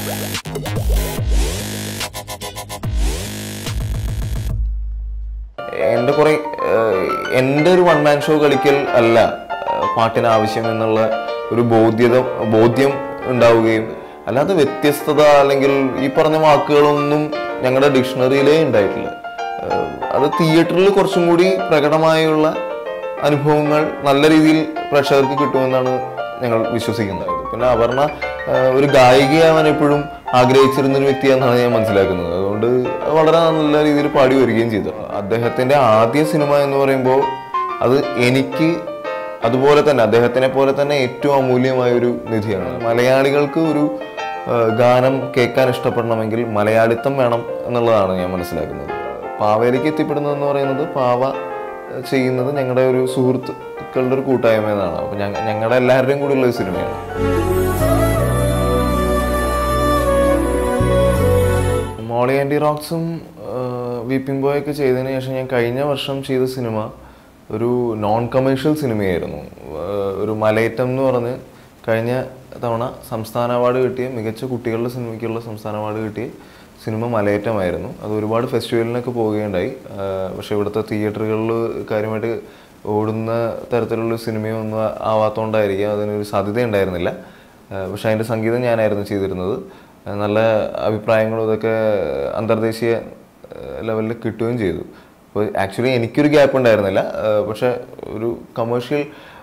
എൻ്റെ കുറെ എൻ്റെ ഒരു വൺ മാൻ ഷോ കളിക്കൽ അല്ല ഏഹ്, പാട്ടിന് ആവശ്യം എന്നുള്ള ഒരു ബോധ്യത ബോധ്യം ഉണ്ടാവുകയും അല്ലാതെ വ്യത്യസ്തത അല്ലെങ്കിൽ ഈ പറഞ്ഞ വാക്കുകളൊന്നും ഞങ്ങളുടെ ഡിക്ഷണറിയിലേ ഉണ്ടായിട്ടില്ല ഏഹ്, അത് തിയേറ്ററിൽ കുറച്ചും കൂടി പ്രകടമായുള്ള അനുഭവങ്ങൾ നല്ല രീതിയിൽ പ്രേക്ഷകർക്ക് കിട്ടുമെന്നാണ് ഞങ്ങൾ വിശ്വസിക്കുന്നത് പിന്നെ അപർണ ഏഹ്, ഒരു ഗായികയാവാൻ എപ്പോഴും ആഗ്രഹിച്ചിരുന്ന ഒരു വ്യക്തിയാണെന്നാണ് ഞാൻ മനസ്സിലാക്കുന്നത് അതുകൊണ്ട് വളരെ നല്ല രീതിയിൽ പാടി വരികയും ചെയ്തു അദ്ദേഹത്തിന്റെ ആദ്യ സിനിമ എന്ന് പറയുമ്പോൾ അത് എനിക്ക് അതുപോലെ തന്നെ അദ്ദേഹത്തിനെ പോലെ തന്നെ ഏറ്റവും അമൂല്യമായ ഒരു നിധിയാണ് മലയാളികൾക്ക് ഒരു ഏഹ്, ഗാനം കേൾക്കാൻ ഇഷ്ടപ്പെടണമെങ്കിൽ മലയാളിത്തം വേണം എന്നുള്ളതാണ് ഞാൻ മനസ്സിലാക്കുന്നത് പാവയിലേക്ക് എത്തിപ്പെടുന്നതെന്ന് പറയുന്നത് പാവ ഏഹ്, ചെയ്യുന്നത് ഞങ്ങളുടെ ഒരു സുഹൃത്തുക്കളുടെ ഒരു കൂട്ടായ്മ എന്നാണ് അപ്പൊ ഞങ്ങ ഞങ്ങളുടെ എല്ലാവരുടെയും കൂടിയുള്ള ഒരു സിനിമയാണ് മോളി ആൻറ്റി റോക്സും വീപ്പിംഗ് ബോയൊക്കെ ചെയ്തതിന് ശേഷം ഞാൻ കഴിഞ്ഞ വർഷം ചെയ്ത സിനിമ ഒരു നോൺ കമേഴ്ഷ്യൽ സിനിമയായിരുന്നു ആഹ് ഒരു മലയേറ്റം എന്ന് പറഞ്ഞ് കഴിഞ്ഞ തവണ സംസ്ഥാന അവാർഡ് കിട്ടിയ മികച്ച കുട്ടികളുടെ സിനിമയ്ക്കുള്ള സംസ്ഥാന അവാർഡ് കിട്ടിയ സിനിമ മലയേറ്റമായിരുന്നു അത് ഒരുപാട് ഫെസ്റ്റിവലിനൊക്കെ പോവുകയുണ്ടായി ആഹ് പക്ഷെ ഇവിടുത്തെ തിയേറ്ററുകളിൽ കാര്യമായിട്ട് ഓടുന്ന തരത്തിലുള്ള സിനിമയൊന്നും ആവാത്തതുകൊണ്ടായിരിക്കും അതിനൊരു സാധ്യത ഉണ്ടായിരുന്നില്ല ആഹ് പക്ഷെ അതിൻ്റെ സംഗീതം ഞാനായിരുന്നു ചെയ്തിരുന്നത് ആഹ് നല്ല അഭിപ്രായങ്ങളും ഇതൊക്കെ അന്തർദേശീയ ലെവലിൽ കിട്ടുകയും ചെയ്തു അപ്പോൾ ആക്ച്വലി എനിക്കൊരു ഗ്യാപ്പ് ഉണ്ടായിരുന്നില്ല ആഹ് പക്ഷെ ഒരു കമേഴ്ഷ്യൽ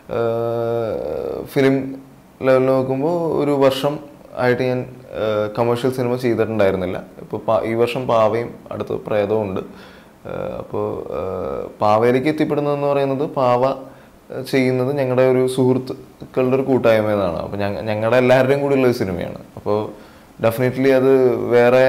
ഫിലിം ലെവലിൽ നോക്കുമ്പോൾ ഒരു വർഷം ആയിട്ട് ഞാൻ കമേഴ്ഷ്യൽ സിനിമ ചെയ്തിട്ടുണ്ടായിരുന്നില്ല ഇപ്പോൾ ഈ വർഷം പാവയും അടുത്ത പ്രേതവും ഉണ്ട് അപ്പോൾ പാവയിലേക്ക് എത്തിപ്പെടുന്നതെന്ന് പറയുന്നത് പാവ ഏഹ് ചെയ്യുന്നത് ഞങ്ങളുടെ ഒരു സുഹൃത്തുക്കളുടെ ഒരു കൂട്ടായ്മ എന്നാണ് അപ്പോൾ ഞങ്ങ ഞങ്ങളുടെ എല്ലാവരുടെയും കൂടിയുള്ള ഒരു സിനിമയാണ് അപ്പോൾ ഡെഫിനറ്റ്ലി അത് വേറെ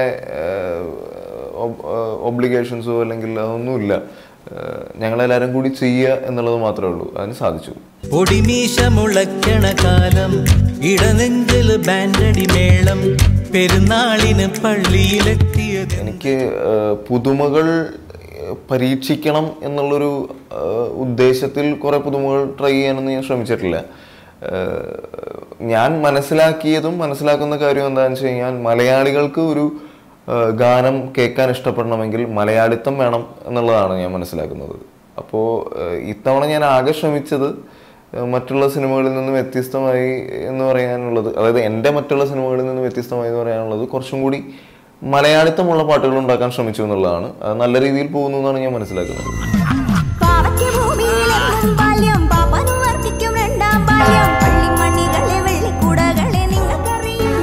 ഒബ്ലിഗേഷൻസോ അല്ലെങ്കിൽ അതൊന്നുമില്ല ഏഹ് ഞങ്ങളെല്ലാവരും കൂടി ചെയ്യുക എന്നുള്ളത് മാത്രമേ ഉള്ളൂ അതിന് സാധിച്ചു പൊടിമീശ മുളയ്ക്കണ കാലം ഇടനെഞ്ചില് ബാൻഡടി മേളം പെരുന്നാളിന് പള്ളിയിലെത്തിയത് എനിക്ക് ഏഹ്, പുതുമകൾ ഏഹ്, പരീക്ഷിക്കണം എന്നുള്ളൊരു ഏഹ്, ഉദ്ദേശത്തിൽ കുറെ പുതുമകൾ ട്രൈ ചെയ്യാനൊന്നും ഞാൻ ശ്രമിച്ചിട്ടില്ല ഏഹ്, ഞാൻ മനസ്സിലാക്കിയതും മനസ്സിലാക്കുന്ന കാര്യം എന്താണെന്ന് വെച്ച് കഴിഞ്ഞാൽ മലയാളികൾക്ക് ഒരു ഏഹ്, ഗാനം കേൾക്കാൻ ഇഷ്ടപ്പെടണമെങ്കിൽ മലയാളിത്തം വേണം എന്നുള്ളതാണ് ഞാൻ മനസ്സിലാക്കുന്നത് അപ്പോൾ ഇത്തവണ ഞാൻ ആകെ ശ്രമിച്ചത് ഏഹ്, മറ്റുള്ള സിനിമകളിൽ നിന്ന് വ്യത്യസ്തമായി എന്ന് പറയാനുള്ളത് അതായത് എൻ്റെ മറ്റുള്ള സിനിമകളിൽ നിന്ന് വ്യത്യസ്തമായി എന്ന് പറയാനുള്ളത് കുറച്ചും കൂടി മലയാളിത്തമുള്ള പാട്ടുകൾ ഉണ്ടാക്കാൻ ശ്രമിച്ചു എന്നുള്ളതാണ് അത് നല്ല രീതിയിൽ പോകുന്നു എന്നാണ് ഞാൻ മനസ്സിലാക്കുന്നത് പാവയ്ക്ക് ഭൂമിയിലെങ്ങും ബാല്യം പാപ്പനു വർദ്ധിക്കും രണ്ടാം ബാല്യം പള്ളിമണികളെ വെള്ളിക്കൂടകളെ നിങ്ങൾക്കറിയാം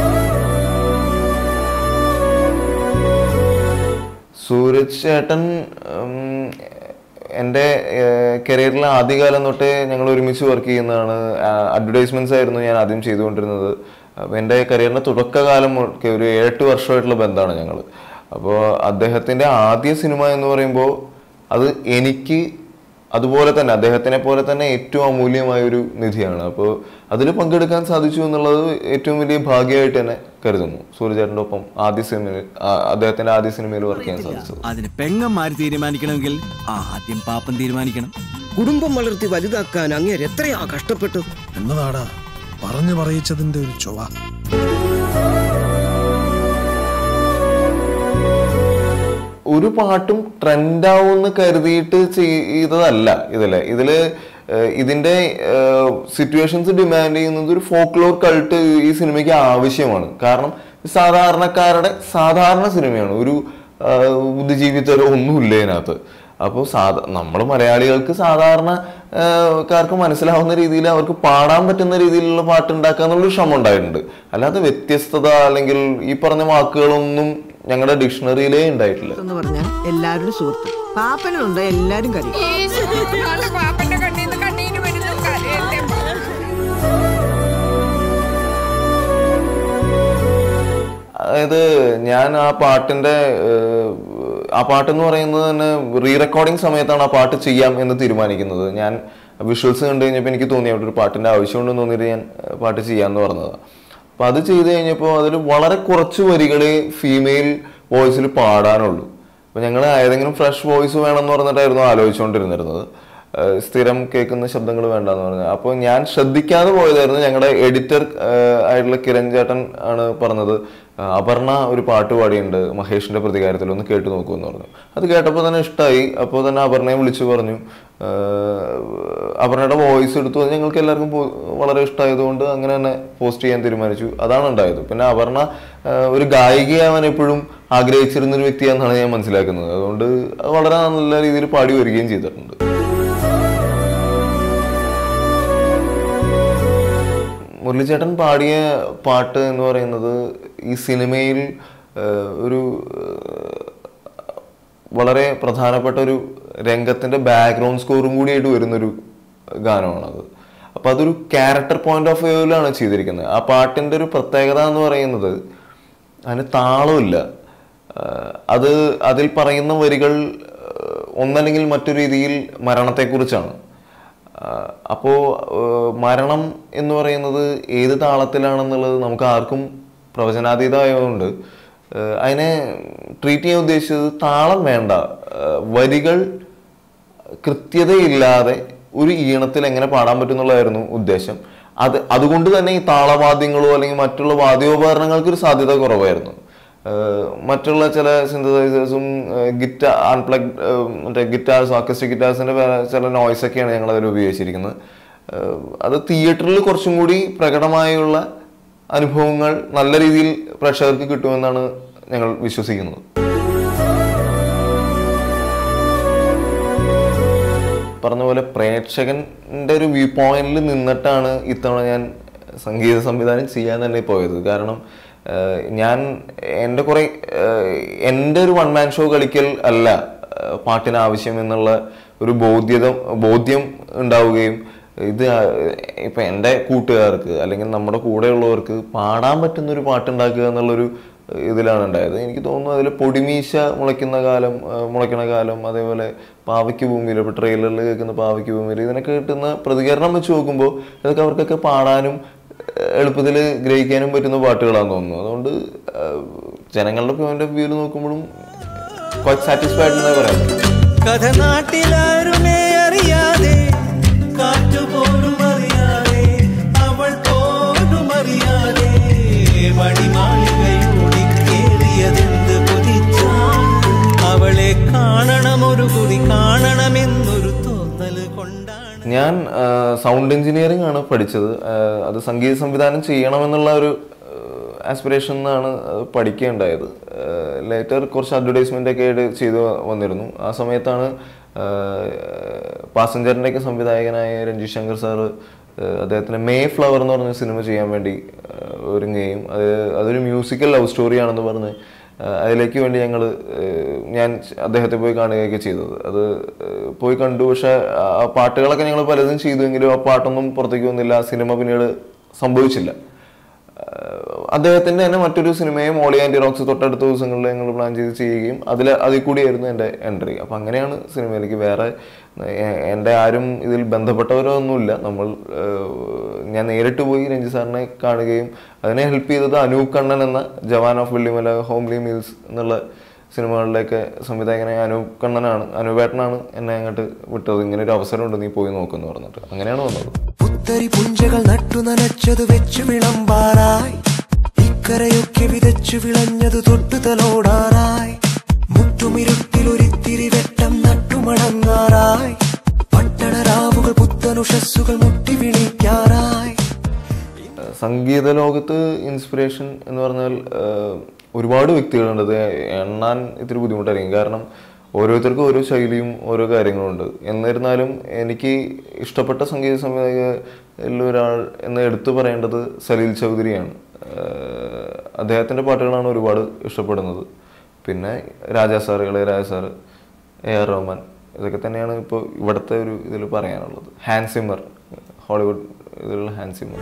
സൂരജ് ചേട്ടൻ ഉം, എൻ്റെ കരിയറിലെ ആദ്യകാലം തൊട്ടേ ഞങ്ങൾ ഒരുമിച്ച് വർക്ക് ചെയ്യുന്നതാണ് അഡ്വർടൈസ്മെന്റ്സ് ആയിരുന്നു ഞാൻ ആദ്യം ചെയ്തുകൊണ്ടിരുന്നത് അപ്പോൾ എൻ്റെ കരിയറിൻ്റെ തുടക്കകാലം മുതൽക്കേ ഒരു ഏഴെട്ട് വർഷമായിട്ടുള്ള ബന്ധമാണ് ഞങ്ങൾ അപ്പോൾ അദ്ദേഹത്തിൻ്റെ ആദ്യ സിനിമ എന്ന് പറയുമ്പോൾ അത് എനിക്ക് അതുപോലെ തന്നെ അദ്ദേഹത്തിനെ പോലെ തന്നെ ഏറ്റവും അമൂല്യമായ ഒരു നിധിയാണ് അപ്പോൾ അതിൽ പങ്കെടുക്കാൻ സാധിച്ചു എന്നുള്ളത് ഏറ്റവും വലിയ ഭാഗ്യമായിട്ട് തന്നെ കരുതുന്നു സൂര്യചേട്ടൻ്റെ ഒപ്പം ആദ്യ സിനിമയിൽ ആ- അദ്ദേഹത്തിന്റെ ആദ്യ സിനിമയിൽ വർക്ക് ചെയ്യാൻ സാധിച്ചത് അതിന് പെങ്ങന്മാര് തീരുമാനിക്കണമെങ്കിൽ ആദ്യം പാപ്പൻ തീരുമാനിക്കണം കുടുംബം വളർത്തി വലുതാക്കാൻ അങ്ങേര് എത്രയാ കഷ്ടപ്പെട്ടു എന്നതാടാ പറഞ്ഞു പറയിച്ചതിന്റെ ഒരു ചൊവ ഒരു പാട്ടും ട്രെൻഡാവുമെന്ന് കരുതിയിട്ട് ചെയ്തതല്ല ഇതില് ഇതില് ഏഹ്, ഇതിന്റെ സിറ്റുവേഷൻസ് ഡിമാൻഡ് ചെയ്യുന്നത് ഒരു ഫോക്ലോർ കൾട്ട് ഈ സിനിമയ്ക്ക് ആവശ്യമാണ് കാരണം സാധാരണക്കാരുടെ സാധാരണ സിനിമയാണ് ഒരു ആഹ്, ബുദ്ധിജീവിതരോ ഒന്നുമില്ല ഇതിനകത്ത് അപ്പോൾ സാധാ നമ്മൾ മലയാളികൾക്ക് സാധാരണ ആഹ്, കാർക്ക് മനസ്സിലാവുന്ന രീതിയിൽ അവർക്ക് പാടാൻ പറ്റുന്ന രീതിയിലുള്ള പാട്ട് ഉണ്ടാക്കുക എന്നുള്ളൊരു ശ്രമം ഉണ്ടായിട്ടുണ്ട് അല്ലാതെ വ്യത്യസ്തത അല്ലെങ്കിൽ ഈ പറഞ്ഞ വാക്കുകളൊന്നും ഞങ്ങളുടെ ഡിക്ഷണറിയിലേ ഉണ്ടായിട്ടില്ല എന്ന് പറഞ്ഞാൽ എല്ലാവരുടെ സുഹൃത്ത് പാപ്പനുണ്ട് എല്ലാരും കറിയും പാപ്പന്റെ കണ്ണീന്ന് കണ്ണീര് വരുന്നു കരയല്ലേ അതായത് ഞാൻ ആ പാട്ടിന്റെ ഏഹ്, ആ പാട്ടെന്ന് പറയുന്നത് തന്നെ റീ റെക്കോർഡിംഗ് സമയത്താണ് ആ പാട്ട് ചെയ്യാം എന്ന് തീരുമാനിക്കുന്നത് ഞാൻ വിഷ്വൽസ് കണ്ടു കഴിഞ്ഞപ്പോൾ എനിക്ക് തോന്നി അവിടെ ഒരു പാട്ടിന്റെ ആവശ്യമുണ്ടെന്ന് തോന്നിയിട്ട് ഞാൻ ഏഹ്, പാട്ട് ചെയ്യാന്ന് പറഞ്ഞതാണ് അപ്പൊ അത് ചെയ്ത് കഴിഞ്ഞപ്പോൾ അതിൽ വളരെ കുറച്ച് വരികളെ ഫീമെയിൽ വോയിസിൽ പാടാനുള്ളൂ അപ്പൊ ഞങ്ങൾ ഏതെങ്കിലും ഫ്രഷ് വോയിസ് വേണമെന്ന് പറഞ്ഞിട്ടായിരുന്നു ആലോചിച്ചുകൊണ്ടിരുന്നിരുന്നത് ഏഹ് സ്ഥിരം കേൾക്കുന്ന ശബ്ദങ്ങൾ വേണ്ടെന്ന് പറഞ്ഞു അപ്പോൾ ഞാൻ ശ്രദ്ധിക്കാതെ പോയതായിരുന്നു ഞങ്ങളുടെ എഡിറ്റർ ആയിട്ടുള്ള കിരൺ ചേട്ടൻ ആണ് പറഞ്ഞത് ആ, അപർണ ഒരു പാട്ട് പാടിയുണ്ട് മഹേഷിന്റെ പ്രതികാരത്തിൽ ഒന്ന് കേട്ടു നോക്കൂ എന്ന് പറഞ്ഞു അത് കേട്ടപ്പോൾ തന്നെ ഇഷ്ടമായി അപ്പോൾ തന്നെ അപർണയെ വിളിച്ചു പറഞ്ഞു ആഹ് അപർണയുടെ വോയിസ് എടുത്തു അത് ഞങ്ങൾക്ക് എല്ലാവർക്കും പോ- വളരെ ഇഷ്ടമായതുകൊണ്ട് അങ്ങനെ തന്നെ പോസ്റ്റ് ചെയ്യാൻ തീരുമാനിച്ചു അതാണ് ഉണ്ടായത് പിന്നെ അപർണ ആഹ് ഒരു ഗായികയാവാൻ എപ്പോഴും ആഗ്രഹിച്ചിരുന്ന ഒരു വ്യക്തിയാണെന്നാണ് ഞാൻ മനസ്സിലാക്കുന്നത് അതുകൊണ്ട് അത് വളരെ നല്ല രീതിയിൽ പാടി വരികയും ചെയ്തിട്ടുണ്ട് മുരളിച്ചേട്ടൻ പാടിയ പാട്ട് എന്ന് പറയുന്നത് ഈ സിനിമയിൽ ആഹ് ഒരു ആഹ് വളരെ പ്രധാനപ്പെട്ട ഒരു രംഗത്തിന്റെ ബാക്ക്ഗ്രൗണ്ട് സ്കോറും കൂടിയായിട്ട് വരുന്നൊരു ഗാനമാണത് അപ്പൊ അതൊരു ക്യാരക്ടർ പോയിന്റ് ഓഫ് വ്യൂവിലാണ് ചെയ്തിരിക്കുന്നത് ആ പാട്ടിന്റെ ഒരു പ്രത്യേകത എന്ന് പറയുന്നത് അതിന് താളമില്ല ആഹ് അത് അതിൽ പറയുന്ന വരികൾ ആഹ് ഒന്നല്ലെങ്കിൽ മറ്റൊരു രീതിയിൽ മരണത്തെക്കുറിച്ചാണ് ആഹ് അപ്പോ ആഹ് മരണം എന്ന് പറയുന്നത് ഏത് താളത്തിലാണെന്നുള്ളത് നമുക്ക് ആർക്കും പ്രവചനാതീതമായതുകൊണ്ട് ആഹ് അതിനെ ട്രീറ്റ് ചെയ്യാൻ ഉദ്ദേശിച്ചത് താളം വേണ്ട ആഹ് വരികൾ കൃത്യതയില്ലാതെ ഒരു ഈണത്തിൽ എങ്ങനെ പാടാൻ പറ്റും എന്നുള്ളതായിരുന്നു ഉദ്ദേശം അത് അതുകൊണ്ട് തന്നെ ഈ താളവാദ്യങ്ങളോ അല്ലെങ്കിൽ മറ്റുള്ള വാദ്യോപകരണങ്ങൾക്ക് ഒരു സാധ്യത കുറവായിരുന്നു ആഹ് മറ്റുള്ള ചില സിന്തസൈസേഴ്സും ഗിറ്റാർ അൺപ്ലഗ് മറ്റേ ഗിറ്റാർസ് ആർക്കസ്ട്രിക് ഗിറ്റാർസിന്റെ ചില നോയ്സ് ഒക്കെയാണ് ഞങ്ങൾ അതിൽ ഉപയോഗിച്ചിരിക്കുന്നത് ആഹ് അത് തിയേറ്ററിൽ കുറച്ചും കൂടി പ്രകടമായുള്ള അനുഭവങ്ങൾ നല്ല രീതിയിൽ പ്രേക്ഷകർക്ക് കിട്ടുമെന്നാണ് ഞങ്ങൾ വിശ്വസിക്കുന്നത് പറഞ്ഞ പോലെ പ്രേക്ഷകന്റെ ഒരു വ്യൂ പോയിന്റിൽ നിന്നിട്ടാണ് ഇത്തവണ ഞാൻ സംഗീത സംവിധാനം ചെയ്യാൻ തന്നെ പോയത് കാരണം ആഹ് ഞാൻ എൻ്റെ കുറെ ആഹ് എൻ്റെ ഒരു വൺ മാൻ ഷോ കളിക്കൽ അല്ല ആഹ് പാട്ടിന് ആവശ്യം എന്നുള്ള ഒരു ബോധ്യത ബോധ്യം ഉണ്ടാവുകയും ഇത് ആഹ് ഇപ്പൊ എൻ്റെ കൂട്ടുകാർക്ക് അല്ലെങ്കിൽ നമ്മുടെ കൂടെയുള്ളവർക്ക് പാടാൻ പറ്റുന്ന ഒരു പാട്ടുണ്ടാക്കുക എന്നുള്ളൊരു ഇതിലാണ് ഉണ്ടായത് എനിക്ക് തോന്നുന്നു അതിൽ പൊടിമീശ മുളയ്ക്കുന്ന കാലം ആ, മുളയ്ക്കണ കാലം അതേപോലെ പാവയ്ക്ക് ഭൂമിയിൽ ഇപ്പോൾ ട്രെയിലറിൽ കേൾക്കുന്ന പാവയ്ക്ക് ഭൂമിയിൽ ഇതിനൊക്കെ കിട്ടുന്ന പ്രതികരണം വെച്ച് നോക്കുമ്പോൾ ഇതൊക്കെ അവർക്കൊക്കെ പാടാനും എളുപ്പത്തിൽ ഗ്രഹിക്കാനും പറ്റുന്ന പാട്ടുകളാണെന്ന് തോന്നുന്നു അതുകൊണ്ട് ആ, ജനങ്ങളുടെ പോയിന്റ് ഓഫ് വ്യൂവിൽ നോക്കുമ്പോഴും ക്വൈറ്റ് സാറ്റിസ്ഫൈഡ് എന്നേ പറയാം കഥ നാട്ടിലാരുമേ അറിയാതെ കാറ്റുപോലും അറിയാതെ അവൾ പോലും അറിയാതെ മണിമാളികയോടി കേറിയതെന്ത് കൊതിച്ചാൽ അവളെ കാണണമൊരു കുതി കാണണമെന്നൊരു തോന്നൽ കൊണ്ടാണ് ഞാൻ സൗണ്ട് എഞ്ചിനീയറിംഗ് ആണ് പഠിച്ചത് ആ, അത് സംഗീത സംവിധാനം ചെയ്യണമെന്നുള്ള ഒരു ആസ്പിറേഷൻ എന്നാണ് അത് പഠിക്കുകയുണ്ടായത് ലേറ്റർ കുറച്ച് അഡ്വർടൈസ്മെന്റ് ഒക്കെ ആയിട്ട് ചെയ്തു വന്നിരുന്നു ആ സമയത്താണ് പാസഞ്ചറിൻ്റെ ഒക്കെ സംവിധായകനായ രഞ്ജിത് ശങ്കർ സാറ് അദ്ദേഹത്തിന് മേ ഫ്ലവർ എന്ന് പറഞ്ഞ സിനിമ ചെയ്യാൻ വേണ്ടി ആ, ഒരുങ്ങുകയും അത് അതൊരു മ്യൂസിക്കൽ ലവ് സ്റ്റോറിയാണെന്ന് പറഞ്ഞ് ആ, അതിലേക്ക് വേണ്ടി ഞങ്ങൾ ഞാൻ അദ്ദേഹത്തെ പോയി കാണുകയൊക്കെ ചെയ്തത് അത് ആ, പോയി കണ്ടു പക്ഷെ ആ പാട്ടുകളൊക്കെ ഞങ്ങൾ പലതും ചെയ്തുവെങ്കിലും ആ പാട്ടൊന്നും പുറത്തേക്ക് വന്നില്ല ആ സിനിമ പിന്നീട് സംഭവിച്ചില്ല ആഹ് അദ്ദേഹത്തിന്റെ തന്നെ മറ്റൊരു സിനിമയും ഓളി ആൻറ്റി റോക്സ് തൊട്ടടുത്ത ദിവസങ്ങളിൽ ഞങ്ങൾ പ്ലാൻ ചെയ്ത് ചെയ്യുകയും അതിൽ അതിൽ കൂടിയായിരുന്നു എൻ്റെ എൻട്രി അപ്പം അങ്ങനെയാണ് സിനിമയിലേക്ക് വേറെ എ- എൻ്റെ ആരും ഇതിൽ ബന്ധപ്പെട്ടവരോ ഒന്നുമില്ല നമ്മൾ ആഹ് ഞാൻ നേരിട്ട് പോയി രഞ്ജി സാറിനെ കാണുകയും അതിനെ ഹെൽപ്പ് ചെയ്തത് അനൂപ് കണ്ണൻ എന്ന Jawan of Vellimala homely meals എന്നുള്ള സിനിമകളിലേക്ക് സംവിധായകനായ അനൂപ് കണ്ണനാണ് അനൂപേട്ടനാണ് എന്നെ അങ്ങോട്ട് വിട്ടത് ഇങ്ങനെ ഒരു അവസരമുണ്ട് നീ പോയി നോക്കുമെന്ന് പറഞ്ഞിട്ട് അങ്ങനെയാണ് വന്നത് പുത്തരി പുഞ്ചകൾ നട്ടു നനച്ചത് വെച്ചു വിളമ്പാറായി ഇക്കരയൊക്കെ വിതച്ചു വിളഞ്ഞത് തൊട്ടു തലോടാറായി മുറ്റുമിരുട്ടിലൊരിത്തിരി വെട്ടം നട്ടുമടങ്ങാറായി പട്ടണരാവുകൾ പുത്തനുഷസ്സുകൾ മുട്ടി വിളിക്കാറായി സംഗീത ലോകത്ത് ഇൻസ്പിറേഷൻ എന്ന് പറഞ്ഞാൽ ആഹ്, ഒരുപാട് വ്യക്തികളുണ്ട് അത് എണ്ണാൻ ഇത്തിരി ബുദ്ധിമുട്ടായിരിക്കും കാരണം ഓരോരുത്തർക്കും ഓരോ ശൈലിയും ഓരോ കാര്യങ്ങളുണ്ട് എന്നിരുന്നാലും എനിക്ക് ഇഷ്ടപ്പെട്ട സംഗീത സംവിധായകരിൽ ഒരാൾ എന്ന് എടുത്തു പറയേണ്ടത് സലീൽ ചൗധരിയാണ് ആഹ്, അദ്ദേഹത്തിൻ്റെ പാട്ടുകളാണ് ഒരുപാട് ഇഷ്ടപ്പെടുന്നത് പിന്നെ Raja sir Ilaiyaraaja sir A R Rahman ഇതൊക്കെ തന്നെയാണ് ഇപ്പോൾ ഇവിടുത്തെ ഒരു ഇതിൽ പറയാനുള്ളത് ഹാൻസിമർ ഹോളിവുഡ് ഇതിലുള്ള ഹാൻസിമർ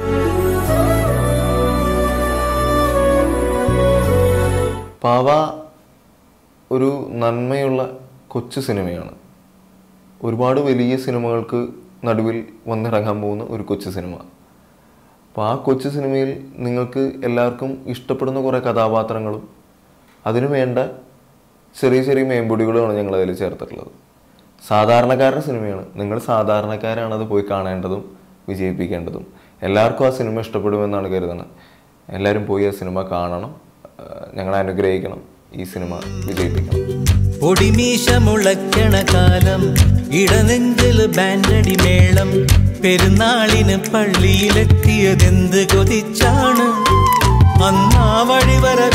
പാവ ഒരു നന്മയുള്ള കൊച്ചു സിനിമയാണ് ഒരുപാട് വലിയ സിനിമകൾക്ക് നടുവിൽ വന്നിറങ്ങാൻ പോകുന്ന ഒരു കൊച്ചു സിനിമ അപ്പോൾ ആ കൊച്ചു സിനിമയിൽ നിങ്ങൾക്ക് എല്ലാവർക്കും ഇഷ്ടപ്പെടുന്ന കുറേ കഥാപാത്രങ്ങളും അതിനു വേണ്ട ചെറിയ ചെറിയ മേമ്പൊടികളുമാണ് ഞങ്ങൾ അതിൽ ചേർത്തിട്ടുള്ളത് സാധാരണക്കാരുടെ സിനിമയാണ് നിങ്ങൾ സാധാരണക്കാരാണ് അത് പോയി കാണേണ്ടതും വിജയിപ്പിക്കേണ്ടതും എല്ലാവർക്കും ആ സിനിമ ഇഷ്ടപ്പെടുമെന്നാണ് കരുതുന്നത് എല്ലാവരും പോയി ആ സിനിമ കാണണം ഏഹ് ഞങ്ങളെ അനുഗ്രഹിക്കണം ഈ സിനിമ വിജയിപ്പിക്കണം പൊടിമീശ മുളയ്ക്കണ കാലം ഇടനെഞ്ചിൽ ബാൻഡടി മേളം പെരുന്നാളിന് പള്ളിയിലെത്തിയതെന്ത് കൊതിച്ചാണ് അന്നാ വഴിവര